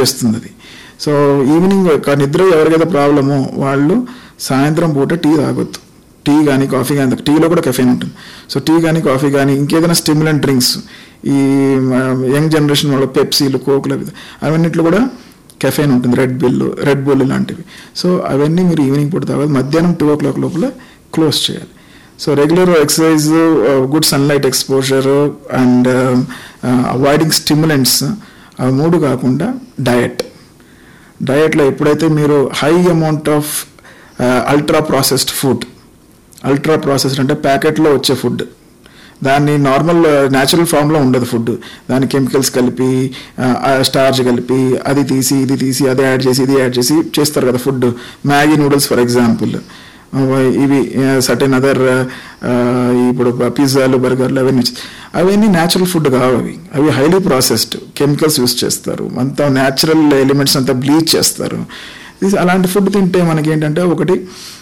చేస్తుంది అది so evening ఒక నిద్ర ఎవరికైతే ప్రాబ్లమో వాళ్ళు సాయంత్రం పూట టీ తాగొద్దు టీ కానీ కాఫీ కానీ టీలో కూడా కెఫెన్ ఉంటుంది సో టీ కానీ కాఫీ కానీ ఇంకేదైనా స్టిమ్యులెంట్ డ్రింక్స్ ఈ యంగ్ జనరేషన్ వాళ్ళ పెప్సీలు కోకులు అవి అవన్నిట్లో కూడా కెఫెన్ ఉంటుంది రెడ్ బిల్ రెడ్ బుల్ లాంటివి సో అవన్నీ మీరు ఈవినింగ్ పూట తాగాలి మధ్యాహ్నం టూ ఓ క్లాక్ లోపల క్లోజ్ చేయాలి so regular exercise good sunlight exposure and avoiding stimulants అవి మూడు కాకుండా డయట్ డయట్లో ఎప్పుడైతే మీరు high amount of ultra processed food ultra processed అంటే ప్యాకెట్లో వచ్చే ఫుడ్ దాన్ని నార్మల్ న్యాచురల్ ఫామ్లో ఉండదు ఫుడ్ దాని కెమికల్స్ కలిపి స్టార్చ్ కలిపి అది తీసి ఇది తీసి అది యాడ్ చేసి ఇది యాడ్ చేసి చేస్తారు కదా food Maggi noodles for example ఇవి సర్టెన్ అదర్ ఇప్పుడు పిజ్జాలు బర్గర్లు అవన్నీ వచ్చి- అవన్నీ న్యాచురల్ ఫుడ్ కావు అవి అవి హైలీ ప్రాసెస్డ్ కెమికల్స్ యూస్ చేస్తారు అంతా న్యాచురల్ ఎలిమెంట్స్ అంతా బ్లీచ్ చేస్తారు ఇది- అలాంటి ఫుడ్ తింటే మనకి ఏంటంటే ఒకటి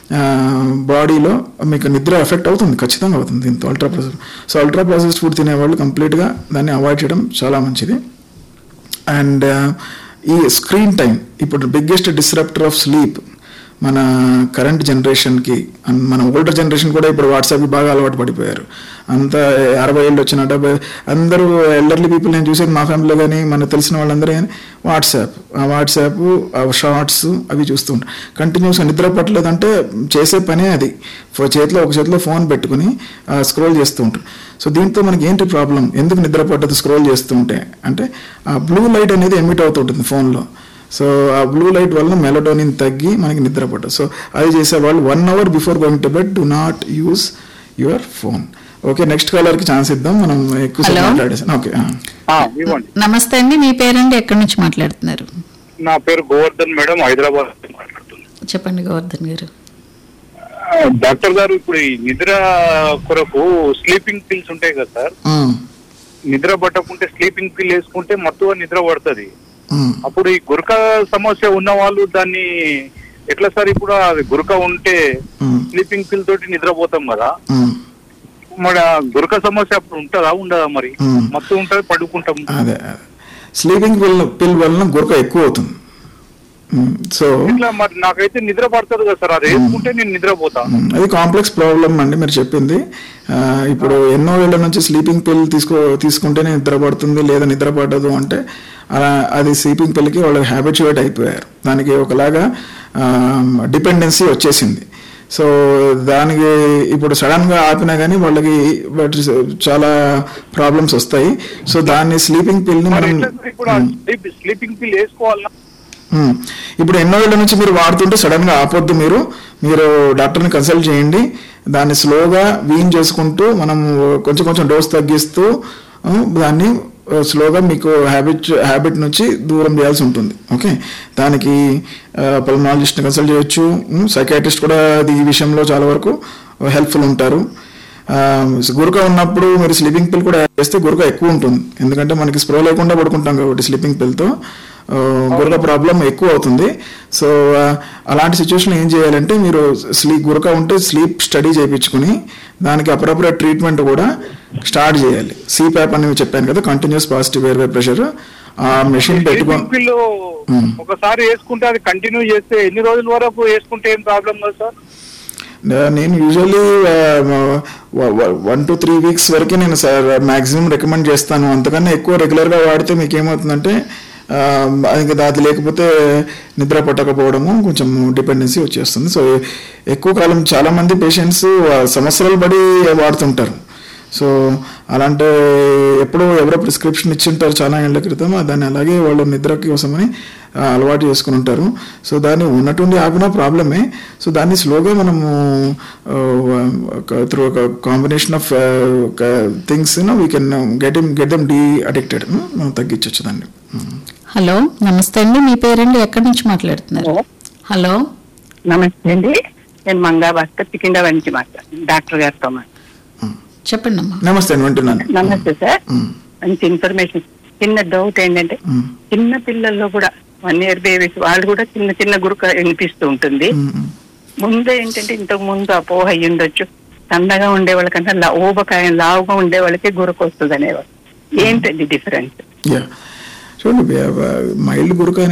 బాడీలో మీకు నిద్ర ఎఫెక్ట్ అవుతుంది ఖచ్చితంగా అవుతుంది దీంతో ultra process so ultra processed food తినేవాళ్ళు కంప్లీట్గా దాన్ని అవాయిడ్ చేయడం చాలా మంచిది అండ్ ఈ స్క్రీన్ టైం ఇప్పుడు బిగ్గెస్ట్ డిస్రప్టర్ ఆఫ్ స్లీప్ మన కరెంట్ జనరేషన్కి అండ్ మన ఓల్డర్ జనరేషన్ కూడా ఇప్పుడు వాట్సాప్ బాగా అలవాటు పడిపోయారు అంత అరవై ఏళ్ళు వచ్చిన డెబ్బై అందరూ ఎల్డర్లీ పీపుల్ నేను చూసేది మా ఫ్యామిలీలో కానీ మన తెలిసిన వాళ్ళందరూ కానీ వాట్సాప్ ఆ వాట్సాప్ ఆ షార్ట్స్ అవి చూస్తుంటారు కంటిన్యూస్గా నిద్ర పట్టలేదంటే చేసే పనే అది ఫో- చేతిలో ఒక చేతిలో ఫోన్ పెట్టుకుని స్క్రోల్ చేస్తూ ఉంటారు సో దీంతో మనకి ఏంటి ప్రాబ్లం ఎందుకు నిద్ర పట్టదు స్క్రోల్ చేస్తూ ఉంటే అంటే ఆ బ్లూ లైట్ అనేది ఎమిట్ అవుతుంటుంది ఫోన్లో సో ఆ బ్లూ లైట్ వల్ల మెలటోనిన్ తగ్గి మనకి నిద్ర పట్టదు సో అది చేసేవాళ్ళు one hour before going to bed do not use your phone okay next కాలర్కి ఛాన్స్ ఇద్దాం మనం ఎక్కువ Hello. మాట్లాడేసాం ఓకే ఆ, ఇవ్వండి నమస్తే అండి మీ పేరండి ఎక్కడి నుంచి మాట్లాడుతున్నారు నా పేరు గోవర్ధన్ మేడం హైదరాబాద్ నుంచి మాట్లాడుతున్నాను చెప్పండి గోవర్ధన్ గారు ఆ, డాక్టర్ గారు ఇప్పుడు ఈ నిద్ర కొరకు స్లీపింగ్ పిల్స్ ఉంటాయి కదా సార్ నిద్ర పట్టకుంటే స్లీపింగ్ పిల్ వేసుకుంటే మత్తుగా నిద్ర పడుతుంది అప్పుడు ఈ గురక సమస్య ఉన్న వాళ్ళు దాన్ని ఎట్లా సార్ ఇప్పుడు అది గురక ఉంటే స్లీపింగ్ పిల్ తోటి నిద్రపోతాం కదా మరి ఆ గురక సమస్య అప్పుడు ఉంటుందా ఉండదా మరి మ్మ్. మత్తు ఉంటది పడుకుంటాం అదే అదే స్లీపింగ్ పిల్ పిల్ వలన గురక ఎక్కువ అవుతుంది సో ఇట్లా మరి నాకైతే నిద్ర పడుతుంది కదా సార్ అది వేసుకుంటే నేను నిద్రపోతా మ్మ్. అది కాంప్లెక్స్ ప్రాబ్లమ్ అండి మీరు చెప్పింది ఆ, ఇప్పుడు ఎన్నో ఏళ్ల నుంచి స్లీపింగ్ పిల్ తీసుకో తీసుకుంటేనే నిద్ర పడుతుంది లేదా నిద్ర పడదు అంటే అలా అది స్లీపింగ్ పిల్కి వాళ్ళు హ్యాబిచువేట్ అయిపోయారు దానికి ఒకలాగా డిపెండెన్సీ వచ్చేసింది సో దానికి ఇప్పుడు సడన్ గా ఆపినా కానీ వాళ్ళకి వాటి చాలా ప్రాబ్లమ్స్ వస్తాయి సో దాన్ని స్లీపింగ్ పిల్ని మరి మనం ఎట్లా సార్ ఇప్పుడు స్లీప్ స్లీపింగ్ పిల్ వేసుకోవాలా మ్మ్. ఇప్పుడు ఎన్నో ఏళ్ళ నుంచి మీరు వాడుతుంటే సడన్ గా ఆపొద్దు మీరు మీరు డాక్టర్ని కన్సల్ట్ చేయండి దాన్ని స్లోగా వీన్ చేసుకుంటూ మనం కొంచెం కొంచెం డోస్ తగ్గిస్తూ ఆ, దాన్ని ఆ, స్లోగా మీకు హ్యాబిట్ హ్యాబిట్ నుంచి దూరం చేయాల్సి ఉంటుంది ఓకే దానికి పల్మాలజిస్ట్ని కన్సల్ట్ చేయొచ్చు సైకాట్రిస్ట్ కూడా అది ఈ విషయంలో చాలా వరకు హెల్ప్ఫుల్ ఉంటారు ఆ, గురక ఉన్నప్పుడు మీరు స్లీపింగ్ పిల్ కూడా యాడ్ చేస్తే గురక ఎక్కువ ఉంటుంది ఎందుకంటే మనకి స్ప్రో లేకుండా పడుకుంటాం కాబట్టి స్లీపింగ్ పిల్తో గురక ప్రాబ్లం ఎక్కువ అవుతుంది సో ఆ, అలాంటి సిచ్యువేషన్ ఏం చేయాలంటే మీరు స్లీప్ గురక ఉంటే స్లీప్ స్టడీ చేయించుకుని దానికి అప్రోప్రియట్ ట్రీట్మెంట్ కూడా స్టార్ట్ చేయాలి సిప్యాప్ అని చెప్పాను కదా continuous positive airway pressure ఆ మెషిన్ పెట్టుకో స్లీపింగ్ పిల్ ఒకసారి వేసుకుంటే అది కంటిన్యూ చేస్తే ఎన్ని రోజుల వరకు వేసుకుంటే ఏం ప్రాబ్లం కదా సార్ నేను usually one two three weeks వరకే నేను సార్ మాక్సిమం రికమెండ్ చేస్తాను అంతకన్నా ఎక్కువ రెగ్యులర్గా వాడితే మీకు ఏమవుతుందంటే ఆ, ఇంకా అది లేకపోతే నిద్ర పట్టకపోవడము కొంచెం డిపెండెన్సీ వచ్చేస్తుంది సో ఎక్కువ కాలం చాలా మంది పేషెంట్స్ సంవత్సరాలు పడి వాడుతుంటారు సో అలాంటి ఎప్పుడో ఎవరో ప్రిస్క్రిప్షన్ ఇచ్చింటారు చాలా ఏళ్ల క్రితం దాన్ని అలాగే వాళ్ళు నిద్ర కోసమని ఆ, అలవాటు చేసుకుని ఉంటారు సో దాన్ని ఉన్నటువంటి ఆపిన ప్రాబ్లమే సో దాన్ని స్లోగా మనము త్రూ ఒక combination of things we can get get them de addicted మనం తగ్గించవచ్చు దాన్ని హలో నమస్తే అండి మీ పేరండి ఎక్కడి నుంచి మాట్లాడుతున్నారు హలో నమస్తే అండి నేను మంగా భాస్కర్ సికింద్రాబాద్ నుంచి మాట్లాడుతున్నాను డాక్టర్ గారితో మాట్లాడుతున్నాను. చెప్పండి అమ్మా నమస్తే అండి వింటున్నాను నమస్తే సార్ మ్మ్. మంచి ఇన్ఫర్మేషన్ చిన్న డౌట్ ఏంటంటే మ్మ్. చిన్న పిల్లల్లో కూడా వన్ ఇయర్ బేబీస్ వాళ్ళు కూడా చిన్న చిన్న గురుక వినిపిస్తూ ఉంటుంది మ్మ్. ముందు ఏంటంటే ఇంతకు ముందు అపోహ అయ్యి ఉండొచ్చు సన్నగా ఉండే వాళ్ళకంటే లా- ఊబకాయం లావుగా ఉండే వాళ్ళకి గురకు వస్తుంది అనేవాళ్ళు ఏంటండి డిఫరెన్స్ యా చూడండి మైల్డ్ గురక